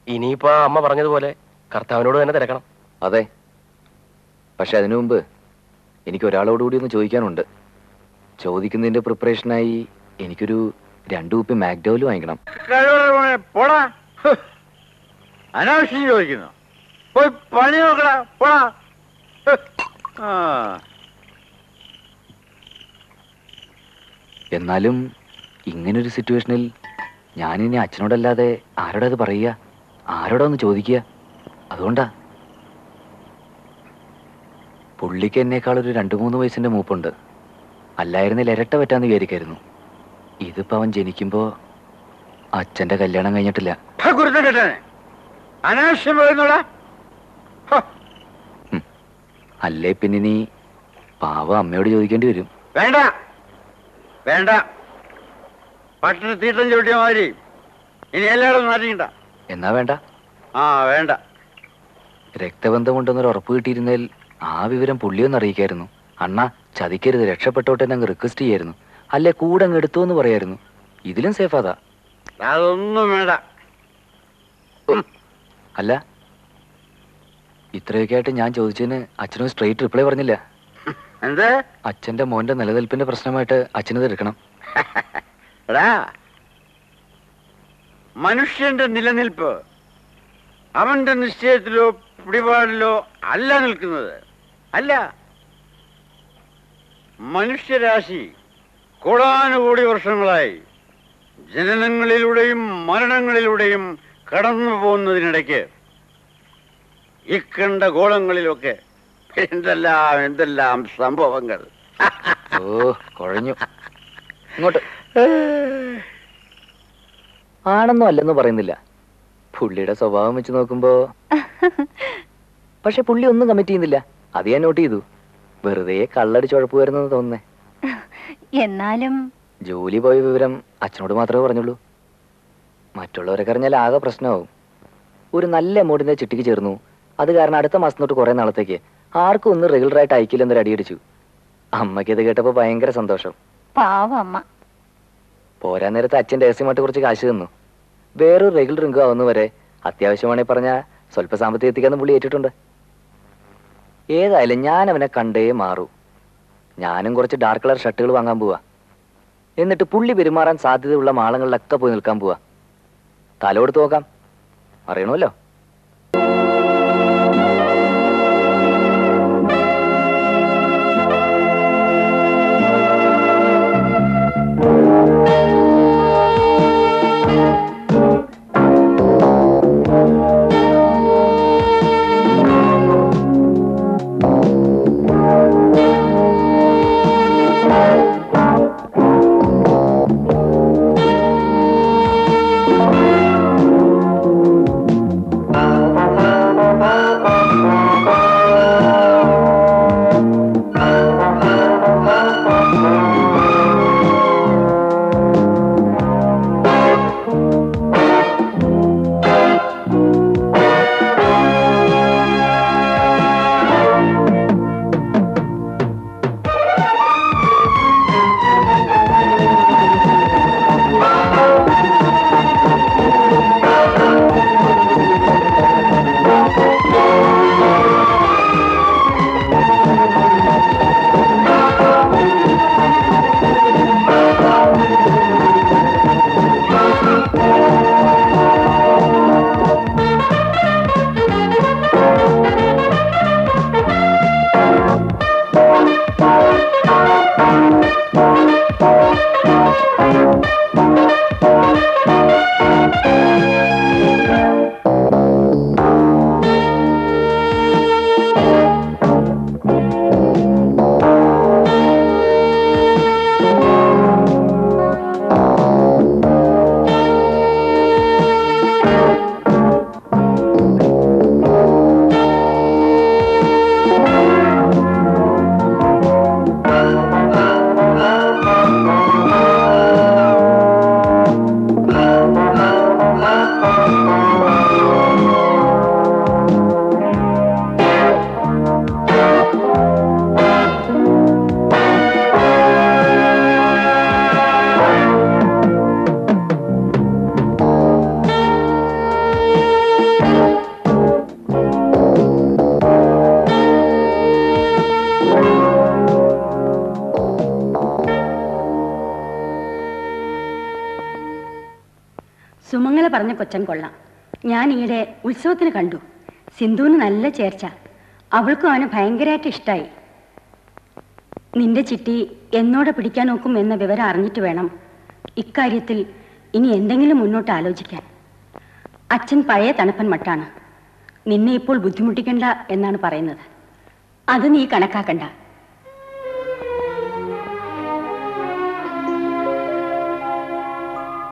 ഇനിയിപ്പോ ആ അമ്മ പറഞ്ഞതുപോലെ കർത്താവിനോട് തന്നെ തിരക്കണം അതെ പക്ഷെ അതിനു മുമ്പ് എനിക്ക് ഒരാളോട് കൂടി ഒന്ന് ചോദിക്കാനുണ്ട് ചോദിക്കുന്നതിന്റെ പ്രിപ്പറേഷനായി എനിക്കൊരു രണ്ടു കുപ്പി മാക്ഡോയിൽ വാങ്ങിക്കണം കഴിവുള്ള പോടാ ഹ്. അനാവശ്യം ചോദിക്കുന്നു പോയി പണി നോക്കടാ പോടാ ഹ്. ആ എന്നാലും ഇങ്ങനൊരു സിറ്റുവേഷനിൽ ഞാനിനി അച്ഛനോടല്ലാതെ ആരോടാ അത് പറയുക ആരോടാ ഒന്ന് ചോദിക്കുക അതുകൊണ്ടാ പുള്ളിക്ക് എന്നേക്കാൾ ഒരു രണ്ടു മൂന്ന് വയസ്സിന്റെ മൂപ്പുണ്ട് അല്ലായിരുന്നില്ല ഇരട്ട പറ്റാന്ന് വിചാരിക്കായിരുന്നു ഇതിപ്പോ അവൻ ജനിക്കുമ്പോ അച്ഛന്റെ കല്യാണം കഴിഞ്ഞിട്ടില്ല ഹ, കുരുത്തം കെട്ടനെ അനാവശ്യം പറയുന്നോടാ ഹ. അല്ലേ പിന്നെ നീ പാവ അമ്മയോട് ചോദിക്കേണ്ടി വരും വേണ്ട വേണ്ട പട്ടിണ തീട്ടം ചവിട്ടിയ മാതിരി ഇനി എല്ലായിടും മാറ്റിക്കണ്ട എന്നാ വേണ്ട ആ വേണ്ട രക്തബന്ധമുണ്ടെന്നൊരു ഉറപ്പ് കിട്ടിയിരുന്നേൽ ആ വിവരം പുള്ളിയൊന്ന് അറിയിക്കായിരുന്നു അണ്ണ ചതിക്കരുത് രക്ഷപ്പെട്ടോട്ടെ അങ്ങ് റിക്വസ്റ്റ് ചെയ്യായിരുന്നു അല്ലെ കൂടെ അങ്ങ് എടുത്തു എന്ന് പറയായിരുന്നു ഇതിലും സേഫ് അതാ അതൊന്നും വേണ്ട അല്ല ഇത്രയൊക്കെ ആയിട്ട് ഞാൻ ചോദിച്ചതിന് അച്ഛനും സ്ട്രെയിറ്റ് റിപ്ലൈ പറഞ്ഞില്ല എന്ത് അച്ഛന്റെ മോന്റെ നിലനിൽപ്പിന്റെ പ്രശ്നമായിട്ട് അച്ഛനത് എടുക്കണം എടാ മനുഷ്യന്റെ നിലനിൽപ്പ് അവന്റെ നിശ്ചയത്തിലോ പിടിപാടിലോ അല്ല നിൽക്കുന്നത് അല്ല മനുഷ്യരാശി കോടാനുകോടി വർഷങ്ങളായി ജനനങ്ങളിലൂടെയും മരണങ്ങളിലൂടെയും കടന്നു പോകുന്നതിനിടയ്ക്ക് ഇക്കണ്ട ഗോളങ്ങളിലൊക്കെ എന്തെല്ലാം എന്തെല്ലാം സംഭവങ്ങൾ ഓ കുഴഞ്ഞു ഇങ്ങോട്ട് ആണെന്നോ അല്ലെന്നോ പറയുന്നില്ല പുള്ളിയുടെ സ്വഭാവം വെച്ച് നോക്കുമ്പോ പക്ഷെ പുള്ളി ഒന്നും കമ്മിറ്റ് ചെയ്യുന്നില്ല അത് ഞാൻ നോട്ട് ചെയ്തു വെറുതെ കള്ളടിച്ച് ഉഴപ്പ് വരുന്നെന്ന് തോന്നുന്നേ എന്നാലും ജോലി പോയ വിവരം അച്ഛനോട് മാത്രമേ പറഞ്ഞുള്ളൂ മറ്റുള്ളവരൊക്കെ അറിഞ്ഞാൽ ആകെ പ്രശ്നമാവും ഒരു നല്ല എമൗണ്ടിന്റെ ചിട്ടിക്ക് ചേർന്നു അത് കാരണം അടുത്ത മാസം തൊട്ട് കുറെ നാളത്തേക്ക് ആർക്കും ഒന്നും റെഗുലർ ആയിട്ട് അയക്കില്ലെന്നൊരു അടിയടിച്ചു അമ്മയ്ക്ക് ഇത് കേട്ടപ്പോ ഭയങ്കര സന്തോഷം പാവം അമ്മ പോരാൻ നേരത്ത് അച്ഛൻ രഹസ്യമായിട്ട് കുറച്ച് കാശ് തന്നു വേറൊരു റെഗുലർ ഇൻകം ആവുന്നവരെ അത്യാവശ്യമാണെങ്കിൽ പറഞ്ഞാൽ സ്വല്പ സാമ്പത്തികം എത്തിക്കാന്ന് പുള്ളി ഏറ്റിട്ടുണ്ട് ഏതായാലും ഞാൻ അവനെ കണ്ടേ മാറൂ ഞാനും കുറച്ച് ഡാർക്ക് കളർ ഷർട്ടുകൾ വാങ്ങാൻ പോവാ എന്നിട്ട് പുള്ളി പെരുമാറാൻ സാധ്യതയുള്ള മാളങ്ങളിലൊക്കെ പോയി നിൽക്കാൻ പോവാ തല കൊടുത്ത് നോക്കാം അറിയണമല്ലോ സുമംഗല പറഞ്ഞ കൊച്ചൻ കൊള്ളാം ഞാൻ ഈയിടെ ഉത്സവത്തിന് കണ്ടു സിന്ധുവിന് നല്ല ചേർച്ച അവൾക്കും അവന് ഭയങ്കരമായിട്ട് ഇഷ്ടായി നിന്റെ ചിട്ടി എന്നോടെ പിടിക്കാൻ നോക്കും എന്ന വിവരം അറിഞ്ഞിട്ട് വേണം ഇക്കാര്യത്തിൽ ഇനി എന്തെങ്കിലും മുന്നോട്ട് ആലോചിക്കാൻ അച്ഛൻ പഴയ തണുപ്പൻ മട്ടാണ് നിന്നെ ഇപ്പോൾ ബുദ്ധിമുട്ടിക്കണ്ട എന്നാണ് പറയുന്നത് അത് നീ കണക്കാക്കണ്ട